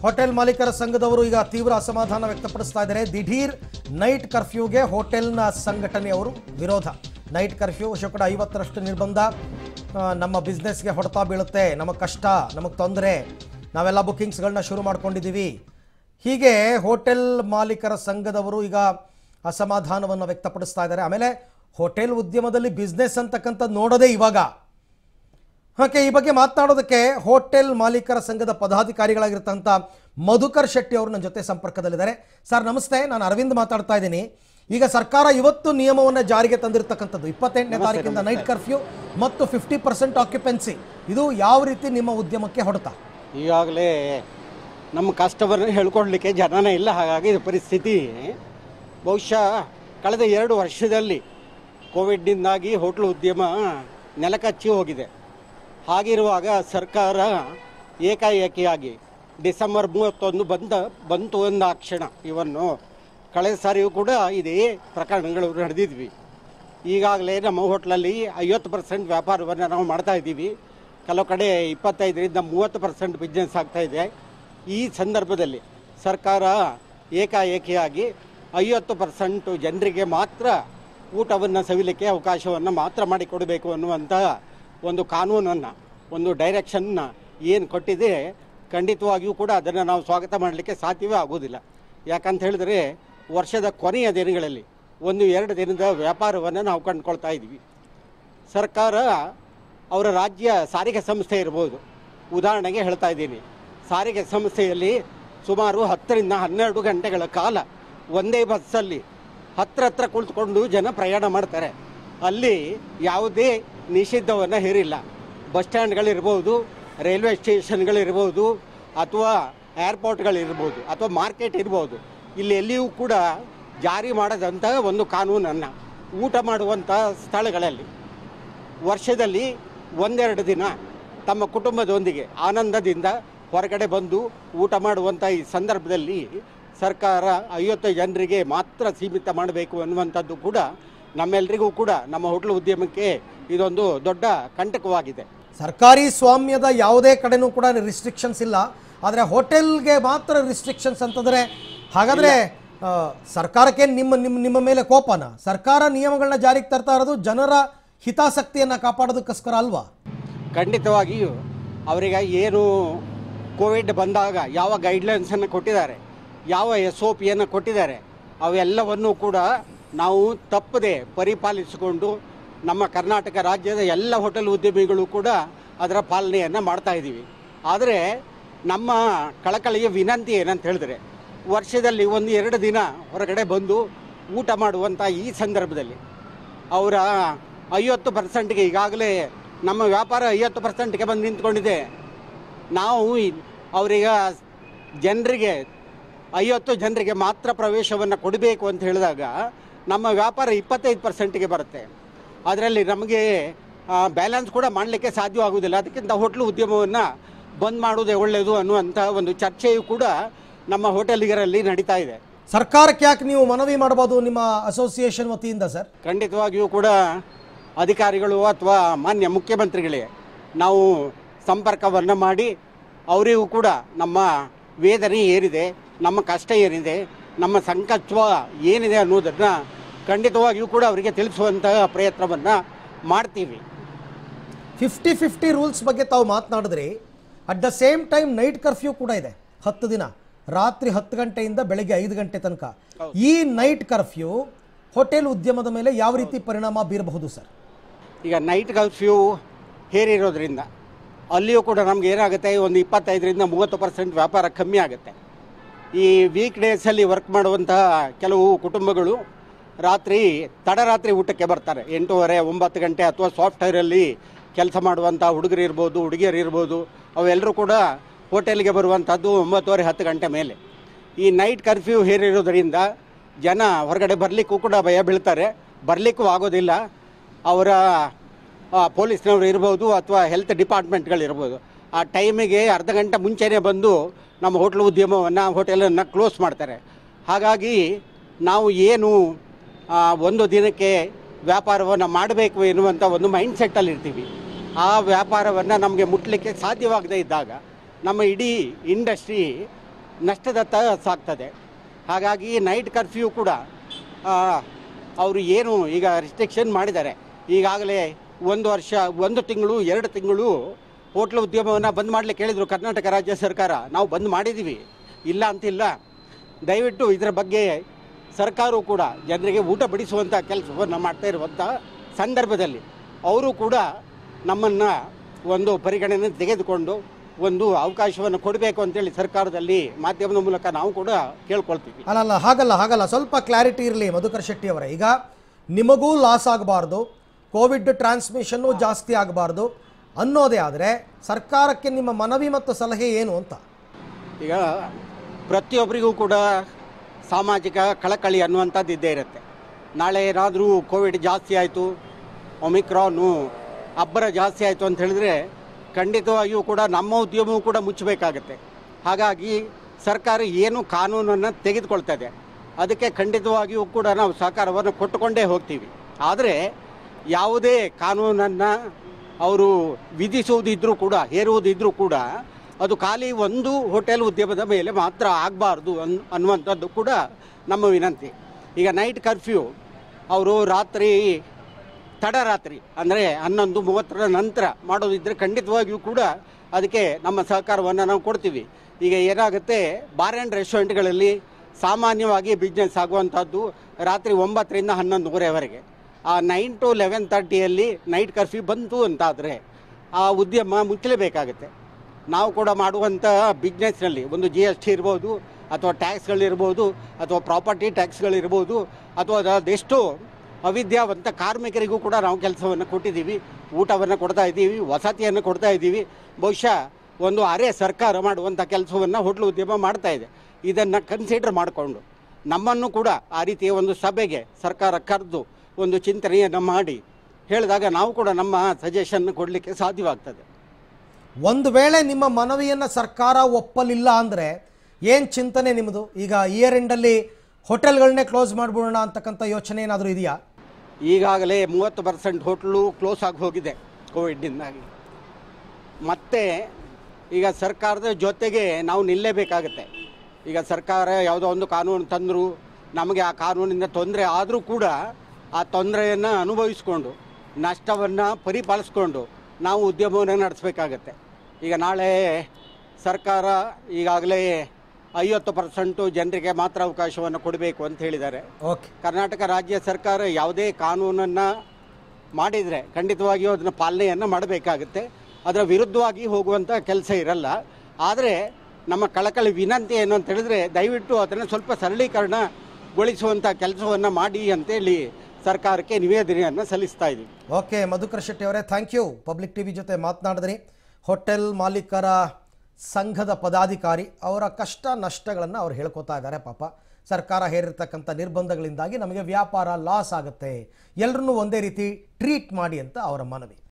hotel ಮಾಲೀಕರ ಸಂಘದವರು ಈಗ ತೀವ್ರ ಅಸಮಾಧಾನ ವ್ಯಕ್ತಪಡಿಸ್ತಾ ಇದ್ದಾರೆ ದಿಢೀರ್ ನೈಟ್ ಕರ್ಫ್ಯೂಗೆ ಹೋಟೆಲ್ನ ಸಂಘಟನೆಯವರು ವಿರೋಧ ನೈಟ್ ಕರ್ಫ್ಯೂ ಶೇಕಡ ಐವತ್ತರಷ್ಟು ನಿರ್ಬಂಧ ಆ, ನಮ್ಮ ಬಿಸ್ನೆಸ್ಗೆ ಹೊಡೆತ ಬೀಳುತ್ತೆ ನಮಗೆ ಕಷ್ಟ ನಮಗೆ ತೊಂದರೆ ನಾವೆಲ್ಲ ಬುಕ್ಕಿಂಗ್ಸ್ಗಳನ್ನ ಶುರು ಮಾಡ್ಕೊಂಡಿದ್ದೀವಿ ಹೀಗೆ ಹೋಟೆಲ್ ಮಾಲೀಕರ ಸಂಘದವರು ಈಗ ಅಸಮಾಧಾನವನ್ನು ವ್ಯಕ್ತಪಡಿಸ್ತಾ ಇದ್ದಾರೆ ಆಮೇಲೆ ಹೋಟೆಲ್ ಉದ್ಯಮದಲ್ಲಿ ಬಿಸ್ನೆಸ್ ಅಂತಕ್ಕಂಥದ್ದು ನೋಡೋದೇ ಇವಾಗ ಓಕೆ ಈ ಬಗ್ಗೆ ಮಾತನಾಡೋದಕ್ಕೆ ಹೋಟೆಲ್ ಮಾಲೀಕರ ಸಂಘದ ಪದಾಧಿಕಾರಿಗಳಾಗಿರ್ತಂಥ ಮಧುಕರ್ ಶೆಟ್ಟಿ ಅವರು ನನ್ನ ಜೊತೆ ಸಂಪರ್ಕದಲ್ಲಿದ್ದಾರೆ ಸರ್ ನಮಸ್ತೆ ನಾನು ಅರವಿಂದ್ ಮಾತಾಡ್ತಾ ಇದ್ದೀನಿ ಈಗ ಸರ್ಕಾರ ಇವತ್ತು ನಿಯಮವನ್ನು ಜಾರಿಗೆ ತಂದಿರತಕ್ಕಂಥದ್ದು ಇಪ್ಪತ್ತೆಂಟನೇ ತಾರೀಕಿಂದ ನೈಟ್ ಕರ್ಫ್ಯೂ ಮತ್ತು ಫಿಫ್ಟಿ ಪರ್ಸೆಂಟ್ ಆಕ್ಯುಪೆನ್ಸಿ ಇದು ಯಾವ ರೀತಿ ನಿಮ್ಮ ಉದ್ಯಮಕ್ಕೆ ಹೊಡೆತ ಈಗಾಗಲೇ ನಮ್ಮ ಕಸ್ಟಮರ್ ಹೇಳ್ಕೊಡ್ಲಿಕ್ಕೆ ಜನನೇ ಇಲ್ಲ ಹಾಗಾಗಿ ಇದು ಪರಿಸ್ಥಿತಿ ಬಹುಶಃ ಕಳೆದ ಎರಡು ವರ್ಷದಲ್ಲಿ ಕೋವಿಡ್ನಿಂದಾಗಿ ಹೋಟ್ಲು ಉದ್ಯಮ ನೆಲಕಚ್ಚಿ ಹೋಗಿದೆ ಹಾಗಿರುವಾಗ ಸರ್ಕಾರ ಏಕಾಏಕಿಯಾಗಿ ಡಿಸೆಂಬರ್ ಮೂವತ್ತೊಂದು ಬಂದ ಬಂತು ಅಂದಾಕ್ಷಣ ಇವನ್ನು ಕಳೆದ ಸಾರಿಯೂ ಕೂಡ ಇದೇ ಪ್ರಕರಣಗಳು ನಡೆದಿದ್ವಿ ಈಗಾಗಲೇ ನಮ್ಮ ಹೋಟ್ಲಲ್ಲಿ ಐವತ್ತು ಪರ್ಸೆಂಟ್ ವ್ಯಾಪಾರವನ್ನು ನಾವು ಮಾಡ್ತಾ ಇದ್ದೀವಿ ಕೆಲವು ಕಡೆ ಇಪ್ಪತ್ತೈದರಿಂದ ಮೂವತ್ತು ಪರ್ಸೆಂಟ್ ಬಿಸ್ನೆಸ್ ಆಗ್ತಾ ಇದೆ ಈ ಸಂದರ್ಭದಲ್ಲಿ ಸರ್ಕಾರ ಏಕಾಏಕಿಯಾಗಿ ಐವತ್ತು ಪರ್ಸೆಂಟು ಜನರಿಗೆ ಮಾತ್ರ ಊಟವನ್ನು ಸವಿಲಿಕ್ಕೆ ಅವಕಾಶವನ್ನು ಮಾತ್ರ ಮಾಡಿಕೊಡಬೇಕು ಅನ್ನುವಂತಹ ಒಂದು ಕಾನೂನನ್ನು ಒಂದು ಡೈರೆಕ್ಷನ್ನ ಏನು ಕೊಟ್ಟಿದೆ ಖಂಡಿತವಾಗಿಯೂ ಕೂಡ ಅದನ್ನು ನಾವು ಸ್ವಾಗತ ಮಾಡಲಿಕ್ಕೆ ಸಾಧ್ಯವೇ ಆಗೋದಿಲ್ಲ ಯಾಕಂತ ಹೇಳಿದ್ರೆ ವರ್ಷದ ಕೊನೆಯ ದಿನಗಳಲ್ಲಿ ಒಂದು ಎರಡು ದಿನದ ವ್ಯಾಪಾರವನ್ನು ನಾವು ಕಂಡುಕೊಳ್ತಾ ಇದ್ವಿ ಸರ್ಕಾರ ಅವರ ರಾಜ್ಯ ಸಾರಿಗೆ ಸಂಸ್ಥೆ ಇರ್ಬೋದು ಉದಾಹರಣೆಗೆ ಹೇಳ್ತಾ ಇದ್ದೀನಿ ಸಾರಿಗೆ ಸಂಸ್ಥೆಯಲ್ಲಿ ಸುಮಾರು ಹತ್ತರಿಂದ ಹನ್ನೆರಡು ಗಂಟೆಗಳ ಕಾಲ ಒಂದೇ ಬಸ್ಸಲ್ಲಿ ಹತ್ರ ಹತ್ರ ಕುಳಿತುಕೊಂಡು ಜನ ಪ್ರಯಾಣ ಮಾಡ್ತಾರೆ ಅಲ್ಲಿ ಯಾವುದೇ ನಿಷಿದ್ಧವನ್ನು ಹೇರಿಲ್ಲ ಬಸ್ ಸ್ಟ್ಯಾಂಡ್ಗಳಿರ್ಬೋದು ರೈಲ್ವೆ ಸ್ಟೇಷನ್ಗಳಿರ್ಬೋದು ಅಥವಾ ಏರ್ಪೋರ್ಟ್ಗಳಿರ್ಬೋದು ಅಥವಾ ಮಾರ್ಕೆಟ್ ಇರ್ಬೋದು ಇಲ್ಲಿ ಎಲ್ಲಿಯೂ ಕೂಡ ಜಾರಿ ಮಾಡದಂಥ ಒಂದು ಕಾನೂನನ್ನು ಊಟ ಮಾಡುವಂಥ ಸ್ಥಳಗಳಲ್ಲಿ ವರ್ಷದಲ್ಲಿ ಒಂದೆರಡು ದಿನ ತಮ್ಮ ಕುಟುಂಬದೊಂದಿಗೆ ಆನಂದದಿಂದ ಹೊರಗಡೆ ಬಂದು ಊಟ ಮಾಡುವಂಥ ಈ ಸಂದರ್ಭದಲ್ಲಿ ಸರ್ಕಾರ ಐವತ್ತು ಜನರಿಗೆ ಮಾತ್ರ ಸೀಮಿತ ಮಾಡಬೇಕು ಅನ್ನುವಂಥದ್ದು ಕೂಡ ನಮ್ಮೆಲ್ಲರಿಗೂ ಕೂಡ ನಮ್ಮ ಹೋಟ್ಲು ಉದ್ಯಮಕ್ಕೆ ಇದೊಂದು ದೊಡ್ಡ ಕಂಟಕವಾಗಿದೆ ಸರ್ಕಾರಿ ಸ್ವಾಮ್ಯದ ಯಾವುದೇ ಕಡೆನೂ ಕೂಡ ರಿಸ್ಟ್ರಿಕ್ಷನ್ಸ್ ಇಲ್ಲ ಆದರೆ ಹೋಟೆಲ್ಗೆ ಮಾತ್ರ ರಿಸ್ಟ್ರಿಕ್ಷನ್ಸ್ ಅಂತಂದರೆ ಹಾಗಾದರೆ ಆ, ಸರ್ಕಾರಕ್ಕೆ ನಿಮ್ಮ ನಿಮ್ಮ ನಿಮ್ಮ ಮೇಲೆ ಕೋಪನ ಸರ್ಕಾರ ನಿಯಮಗಳನ್ನ ಜಾರಿಗೆ ತರ್ತಾ ಇರೋದು ಜನರ ಹಿತಾಸಕ್ತಿಯನ್ನು ಕಾಪಾಡೋದಕ್ಕೋಸ್ಕರ ಅಲ್ವಾ ಖಂಡಿತವಾಗಿಯೂ ಅವರಿಗೆ ಏನು ಕೋವಿಡ್ ಬಂದಾಗ ಯಾವ ಗೈಡ್ಲೈನ್ಸನ್ನು ಕೊಟ್ಟಿದ್ದಾರೆ ಯಾವ ಎಸ್ ಒ ಪಿಯನ್ನು ಕೊಟ್ಟಿದ್ದಾರೆ ಅವೆಲ್ಲವನ್ನೂ ಕೂಡ ನಾವು ತಪ್ಪದೆ ಪರಿಪಾಲಿಸಿಕೊಂಡು ನಮ್ಮ ಕರ್ನಾಟಕ ರಾಜ್ಯದ ಎಲ್ಲ ಹೋಟೆಲ್ ಉದ್ಯಮಿಗಳು ಕೂಡ ಅದರ ಪಾಲನೆಯನ್ನು ಮಾಡ್ತಾ ಇದ್ದೀವಿ ಆದರೆ ನಮ್ಮ ಕಳಕಳಿಯ ವಿನಂತಿ ಏನಂತ ಹೇಳಿದ್ರೆ ವರ್ಷದಲ್ಲಿ ಒಂದು ಎರಡು ದಿನ ಹೊರಗಡೆ ಬಂದು ಊಟ ಮಾಡುವಂಥ ಈ ಸಂದರ್ಭದಲ್ಲಿ ಅವರ ಐವತ್ತು ಪರ್ಸೆಂಟ್ಗೆ ಈಗಾಗಲೇ ನಮ್ಮ ವ್ಯಾಪಾರ ಐವತ್ತು ಪರ್ಸೆಂಟ್ಗೆ ಬಂದು ನಿಂತ್ಕೊಂಡಿದೆ ನಾವು ಈ- ಅವರೀಗ ಜನರಿಗೆ ಐವತ್ತು ಜನರಿಗೆ ಮಾತ್ರ ಪ್ರವೇಶವನ್ನು ಕೊಡಬೇಕು ಅಂತ ಹೇಳಿದಾಗ ನಮ್ಮ ವ್ಯಾಪಾರ ಇಪ್ಪತ್ತೈದು ಪರ್ಸೆಂಟ್ಗೆ ಬರುತ್ತೆ ಅದರಲ್ಲಿ ನಮಗೆ ಬ್ಯಾಲೆನ್ಸ್ ಕೂಡ ಮಾಡಲಿಕ್ಕೆ ಸಾಧ್ಯವಾಗುವುದಿಲ್ಲ ಅದಕ್ಕಿಂತ ಹೋಟ್ಲು ಉದ್ಯಮವನ್ನು ಬಂದ್ ಮಾಡುವುದೇ ಒಳ್ಳೆಯದು ಅನ್ನುವಂಥ ಒಂದು ಚರ್ಚೆಯು ಕೂಡ ನಮ್ಮ ಹೋಟೆಲಿಗರಲ್ಲಿ ನಡೀತಾ ಇದೆ ಸರ್ಕಾರಕ್ಕೆ ಯಾಕೆ ನೀವು ಮನವಿ ಮಾಡಬಹುದು ನಿಮ್ಮ ಅಸೋಸಿಯೇಷನ್ ವತಿಯಿಂದ ಸರ್ ಖಂಡಿತವಾಗಿಯೂ ಕೂಡ ಅಧಿಕಾರಿಗಳು ಅಥವಾ ಮಾನ್ಯ ಮುಖ್ಯಮಂತ್ರಿಗಳಿಗೆ ನಾವು ಸಂಪರ್ಕವನ್ನು ಮಾಡಿ ಅವರಿಗೂ ಕೂಡ ನಮ್ಮ ವೇದನೆ ಏನಿದೆ ನಮ್ಮ ಕಷ್ಟ ಏನಿದೆ ನಮ್ಮ ಸಂಕಷ್ಟ ಏನಿದೆ ಅನ್ನೋದನ್ನು ಖಂಡಿತವಾಗಿಯೂ ಕೂಡ ಅವರಿಗೆ ತಿಳಿಸುವಂತಹ ಪ್ರಯತ್ನವನ್ನು ಮಾಡ್ತೀವಿ ಫಿಫ್ಟಿ ಫಿಫ್ಟಿ ರೂಲ್ಸ್ ಬಗ್ಗೆ ತಾವು ಮಾತನಾಡಿದ್ರಿ at the same time night curfew ಕೂಡ ಇದೆ ಹತ್ತು ದಿನ ರಾತ್ರಿ ಹತ್ತು ಗಂಟೆಯಿಂದ ಬೆಳಗ್ಗೆ ಐದು ಗಂಟೆ ತನಕ ಈ ನೈಟ್ ಕರ್ಫ್ಯೂ ಹೋಟೆಲ್ ಉದ್ಯಮದ ಮೇಲೆ ಯಾವ ರೀತಿ ಪರಿಣಾಮ ಬೀರಬಹುದು ಸರ್ ಈಗ ನೈಟ್ ಕರ್ಫ್ಯೂ ಹೇರಿರೋದ್ರಿಂದ ಅಲ್ಲಿಯೂ ಕೂಡ ನಮ್ಗೆ ಏನಾಗುತ್ತೆ ಒಂದು ಇಪ್ಪತ್ತೈದರಿಂದ ಮೂವತ್ತು ಪರ್ಸೆಂಟ್ ವ್ಯಾಪಾರ ಕಮ್ಮಿ ಆಗುತ್ತೆ ಈ ವೀಕ್ ಡೇಸಲ್ಲಿ ವರ್ಕ್ ಮಾಡುವಂತಹ ಕೆಲವು ಕುಟುಂಬಗಳು ರಾತ್ರಿ ತಡರಾತ್ರಿ ಊಟಕ್ಕೆ ಬರ್ತಾರೆ ಎಂಟೂವರೆ ಒಂಬತ್ತು ಗಂಟೆ ಅಥವಾ ಸಾಫ್ಟ್ವೇರಲ್ಲಿ ಕೆಲಸ ಮಾಡುವಂಥ ಹುಡುಗರು ಇರ್ಬೋದು ಹುಡುಗಿಯರು ಇರ್ಬೋದು ಅವೆಲ್ಲರೂ ಕೂಡ ಹೋಟೆಲ್ಗೆ ಬರುವಂಥದ್ದು ಒಂಬತ್ತುವರೆ ಹತ್ತು ಗಂಟೆ ಮೇಲೆ ಈ ನೈಟ್ ಕರ್ಫ್ಯೂ ಹೇರಿರೋದ್ರಿಂದ ಜನ ಹೊರಗಡೆ ಬರಲಿಕ್ಕೂ ಕೂಡ ಭಯ ಬೀಳ್ತಾರೆ ಬರಲಿಕ್ಕೂ ಆಗೋದಿಲ್ಲ ಅವರ ಆ, ಪೊಲೀಸ್ನವರು ಇರ್ಬೋದು ಅಥವಾ ಹೆಲ್ತ್ ಡಿಪಾರ್ಟ್ಮೆಂಟ್ಗಳಿರ್ಬೋದು ಆ ಟೈಮಿಗೆ ಅರ್ಧ ಗಂಟೆ ಮುಂಚೆನೇ ಬಂದು ನಮ್ಮ ಹೋಟ್ಲ್ ಉದ್ಯಮವನ್ನು ಹೋಟೆಲನ್ನು ಕ್ಲೋಸ್ ಮಾಡ್ತಾರೆ ಹಾಗಾಗಿ ನಾವು ಏನು ಆ, ಒಂದು ದಿನಕ್ಕೆ ವ್ಯಾಪಾರವನ್ನು ಮಾಡಬೇಕು ಎನ್ನುವಂಥ ಒಂದು ಮೈಂಡ್ ಸೆಟ್ಟಲ್ಲಿ ಇರ್ತೀವಿ ಆ ವ್ಯಾಪಾರವನ್ನು ನಮಗೆ ಮುಟ್ಲಿಕ್ಕೆ ಸಾಧ್ಯವಾಗದೇ ಇದ್ದಾಗ ನಮ್ಮ ಇಡೀ ಇಂಡಸ್ಟ್ರಿ ನಷ್ಟದತ್ತ ಸಾಗ್ತದೆ ಹಾಗಾಗಿ ನೈಟ್ ಕರ್ಫ್ಯೂ ಕೂಡ ಅವರು ಏನು ಈಗ ರಿಸ್ಟ್ರಿಕ್ಷನ್ ಮಾಡಿದ್ದಾರೆ ಈಗಾಗಲೇ ಒಂದು ವರ್ಷ ಒಂದು ತಿಂಗಳು ಎರಡು ತಿಂಗಳು ಹೋಟ್ಲ್ ಉದ್ಯಮವನ್ನು ಬಂದ್ ಮಾಡಲಿಕ್ಕೆ ಹೇಳಿದರು ಕರ್ನಾಟಕ ರಾಜ್ಯ ಸರ್ಕಾರ ನಾವು ಬಂದ್ ಮಾಡಿದ್ದೀವಿ ಇಲ್ಲ ಅಂತಿಲ್ಲ ದಯವಿಟ್ಟು ಇದರ ಬಗ್ಗೆ ಸರ್ಕಾರವು ಕೂಡ ಜನರಿಗೆ ಊಟ ಬಡಿಸುವಂಥ ಕೆಲಸವನ್ನು ಮಾಡ್ತಾ ಇರುವಂಥ ಸಂದರ್ಭದಲ್ಲಿ ಅವರು ಕೂಡ ನಮ್ಮನ್ನು ಒಂದು ಪರಿಗಣನೆ ತೆಗೆದುಕೊಂಡು ಒಂದು ಅವಕಾಶವನ್ನು ಕೊಡಬೇಕು ಅಂತೇಳಿ ಸರ್ಕಾರದಲ್ಲಿ ಮಾಧ್ಯಮದ ಮೂಲಕ ನಾವು ಕೂಡ ಕೇಳ್ಕೊಳ್ತೀವಿ ಅಲ್ಲಲ್ಲ ಹಾಗಲ್ಲ ಹಾಗಲ್ಲ ಸ್ವಲ್ಪ ಕ್ಲಾರಿಟಿ ಇರಲಿ ಮಧುಕರ್ ಶೆಟ್ಟಿ ಅವರೇ ಈಗ ನಿಮಗೂ ಲಾಸ್ ಆಗಬಾರ್ದು ಕೋವಿಡ್ ಟ್ರಾನ್ಸ್ಮಿಷನ್ನು ಜಾಸ್ತಿ ಆಗಬಾರ್ದು ಅನ್ನೋದೇ ಆದರೆ ಸರ್ಕಾರಕ್ಕೆ ನಿಮ್ಮ ಮನವಿ ಮತ್ತು ಸಲಹೆ ಏನು ಅಂತ ಈಗ ಪ್ರತಿಯೊಬ್ಬರಿಗೂ ಕೂಡ ಸಾಮಾಜಿಕ ಕಳಕಳಿ ಅನ್ನುವಂಥದ್ದು ಇದ್ದೇ ಇರುತ್ತೆ ನಾಳೆ ಏನಾದರೂ ಕೋವಿಡ್ ಜಾಸ್ತಿ ಆಯಿತು ಒಮಿಕ್ರಾನು ಅಬ್ಬರ ಜಾಸ್ತಿ ಆಯಿತು ಅಂತ ಹೇಳಿದ್ರೆ ಖಂಡಿತವಾಗಿಯೂ ಕೂಡ ನಮ್ಮ ಉದ್ಯಮವೂ ಕೂಡ ಮುಚ್ಚಬೇಕಾಗತ್ತೆ ಹಾಗಾಗಿ ಸರ್ಕಾರ ಏನು ಕಾನೂನನ್ನು ತೆಗೆದುಕೊಳ್ತದೆ ಅದಕ್ಕೆ ಖಂಡಿತವಾಗಿಯೂ ಕೂಡ ನಾವು ಸಹಕಾರವನ್ನು ಕೊಟ್ಟುಕೊಂಡೇ ಹೋಗ್ತೀವಿ ಆದರೆ ಯಾವುದೇ ಕಾನೂನನ್ನು ಅವರು ವಿಧಿಸುವುದಿದ್ರೂ ಕೂಡ ಹೇರುವುದಿದ್ರೂ ಕೂಡ ಅದು ಖಾಲಿ ಒಂದು ಹೋಟೆಲ್ ಉದ್ಯಮದ ಮೇಲೆ ಮಾತ್ರ ಆಗಬಾರ್ದು ಅನ್ ಅನ್ನುವಂಥದ್ದು ಕೂಡ ನಮ್ಮ ವಿನಂತಿ ಈಗ ನೈಟ್ ಕರ್ಫ್ಯೂ ಅವರು ರಾತ್ರಿ ತಡರಾತ್ರಿ ಅಂದರೆ ಹನ್ನೊಂದು ಮೂವತ್ತರ ನಂತರ ಮಾಡೋದಿದ್ದರೆ ಖಂಡಿತವಾಗಿಯೂ ಕೂಡ ಅದಕ್ಕೆ ನಮ್ಮ ಸಹಕಾರವನ್ನು ನಾವು ಕೊಡ್ತೀವಿ ಈಗ ಏನಾಗುತ್ತೆ ಬಾರ್ ಆ್ಯಂಡ್ ರೆಸ್ಟೋರೆಂಟ್ಗಳಲ್ಲಿ ಸಾಮಾನ್ಯವಾಗಿ ಬಿಸ್ನೆಸ್ ಆಗುವಂಥದ್ದು ರಾತ್ರಿ ಒಂಬತ್ತರಿಂದ ಹನ್ನೊಂದುವರೆವರೆಗೆ ಆ ನೈನ್ ಟು ಲೆವೆನ್ ತರ್ಟಿಯಲ್ಲಿ ನೈಟ್ ಕರ್ಫ್ಯೂ ಬಂತು ಅಂತಾದರೆ ಆ ಉದ್ಯಮ ಮುಚ್ಚಲೇಬೇಕಾಗುತ್ತೆ ನಾವು ಕೂಡ ಮಾಡುವಂಥ ಬಿಸ್ನೆಸ್ನಲ್ಲಿ ಒಂದು ಜಿ ಎಸ್ ಟಿ ಇರ್ಬೋದು ಅಥವಾ ಟ್ಯಾಕ್ಸ್ಗಳಿರ್ಬೋದು ಅಥವಾ ಪ್ರಾಪರ್ಟಿ ಟ್ಯಾಕ್ಸ್ಗಳಿರ್ಬೋದು ಅಥವಾ ಅದೆಷ್ಟೋ ಅವಿದ್ಯಾವಂತ ಕಾರ್ಮಿಕರಿಗೂ ಕೂಡ ನಾವು ಕೆಲಸವನ್ನು ಕೊಟ್ಟಿದ್ದೀವಿ ಊಟವನ್ನು ಕೊಡ್ತಾ ಇದ್ದೀವಿ ವಸತಿಯನ್ನು ಕೊಡ್ತಾ ಇದ್ದೀವಿ ಬಹುಶಃ ಒಂದು ಅರೆ ಸರ್ಕಾರ ಮಾಡುವಂಥ ಕೆಲಸವನ್ನು ಹೋಟ್ಲು ಉದ್ಯಮ ಮಾಡ್ತಾ ಇದೆ ಇದನ್ನು ಕನ್ಸಿಡರ್ ಮಾಡಿಕೊಂಡು ನಮ್ಮನ್ನು ಕೂಡ ಆ ರೀತಿಯ ಒಂದು ಸಭೆಗೆ ಸರ್ಕಾರ ಕರೆದು ಒಂದು ಚಿಂತನೆಯನ್ನು ಮಾಡಿ ಹೇಳಿದಾಗ ನಾವು ಕೂಡ ನಮ್ಮ ಸಜೆಷನ್ ಕೊಡಲಿಕ್ಕೆ ಸಾಧ್ಯವಾಗ್ತದೆ ಒಂದು ವೇಳೆ ನಿಮ್ಮ ಮನವಿಯನ್ನು ಸರ್ಕಾರ ಒಪ್ಪಲಿಲ್ಲ ಅಂದರೆ ಏನು ಚಿಂತನೆ ನಿಮ್ಮದು ಈಗ ಇಯರ್ ಎಂಡಲ್ಲಿ ಹೋಟೆಲ್ಗಳನ್ನೇ ಕ್ಲೋಸ್ ಮಾಡಿಬಿಡೋಣ ಅಂತಕ್ಕಂಥ ಯೋಚನೆ ಏನಾದರೂ ಇದೆಯಾ ಈಗಾಗಲೇ ಮೂವತ್ತು ಪರ್ಸೆಂಟ್ ಹೋಟ್ಲು ಕ್ಲೋಸ್ ಆಗಿ ಹೋಗಿದೆ ಕೋವಿಡ್ನಿಂದಾಗಿ ಮತ್ತೆ ಈಗ ಸರ್ಕಾರದ ಜೊತೆಗೆ ನಾವು ನಿಲ್ಲೇಬೇಕಾಗತ್ತೆ ಈಗ ಸರ್ಕಾರ ಯಾವುದೋ ಒಂದು ಕಾನೂನು ತಂದರು ನಮಗೆ ಆ ಕಾನೂನಿಂದ ತೊಂದರೆ ಆದರೂ ಕೂಡ ಆ ತೊಂದರೆಯನ್ನು ಅನುಭವಿಸ್ಕೊಂಡು ನಷ್ಟವನ್ನು ಪರಿಪಾಲಿಸ್ಕೊಂಡು ನಾವು ಉದ್ಯಮವನ್ನು ನಡೆಸಬೇಕಾಗತ್ತೆ ಈಗ ನಾಳೆ ಸರ್ಕಾರ ಈಗಾಗಲೇ ಐವತ್ತು ಪರ್ಸೆಂಟು ಜನರಿಗೆ ಮಾತ್ರ ಅವಕಾಶವನ್ನು ಕೊಡಬೇಕು ಅಂತ ಹೇಳಿದ್ದಾರೆ ಓಕೆ ಕರ್ನಾಟಕ ರಾಜ್ಯ ಸರ್ಕಾರ ಯಾವುದೇ ಕಾನೂನನ್ನು ಮಾಡಿದರೆ ಖಂಡಿತವಾಗಿಯೂ ಅದನ್ನು ಪಾಲನೆಯನ್ನು ಮಾಡಬೇಕಾಗುತ್ತೆ ಅದರ ವಿರುದ್ಧವಾಗಿ ಹೋಗುವಂಥ ಕೆಲಸ ಇರಲ್ಲ ಆದರೆ ನಮ್ಮ ಕಳಕಳಿ ವಿನಂತಿ ಏನು ಅಂತ ಹೇಳಿದ್ರೆ ದಯವಿಟ್ಟು ಅದನ್ನು ಸ್ವಲ್ಪ ಸರಳೀಕರಣಗೊಳಿಸುವಂಥ ಕೆಲಸವನ್ನು ಮಾಡಿ ಅಂತೇಳಿ ಸರ್ಕಾರಕ್ಕೆ ನಿವೇದನೆಯನ್ನು ಸಲ್ಲಿಸ್ತಾ ಇದ್ದೀವಿ ಓಕೆ ಮಧುಕರ್ ಶೆಟ್ಟಿ ಅವರೇ ಥ್ಯಾಂಕ್ ಯು ಪಬ್ಲಿಕ್ ಟಿವಿ ಜೊತೆ ಮಾತನಾಡಿದ್ರಿ ಹೋಟೆಲ್ ಮಾಲೀಕರ ಸಂಘದ ಪದಾಧಿಕಾರಿ ಅವರ ಕಷ್ಟ ನಷ್ಟಗಳನ್ನು ಅವ್ರು ಹೇಳ್ಕೊತಾ ಇದ್ದಾರೆ ಪಾಪ ಸರ್ಕಾರ ಹೇರಿರ್ತಕ್ಕಂಥ ನಿರ್ಬಂಧಗಳಿಂದಾಗಿ ನಮಗೆ ವ್ಯಾಪಾರ ಲಾಸ್ ಆಗುತ್ತೆ ಎಲ್ಲರನ್ನೂ ಒಂದೇ ರೀತಿ ಟ್ರೀಟ್ ಮಾಡಿ ಅಂತ ಅವರ ಮನವಿ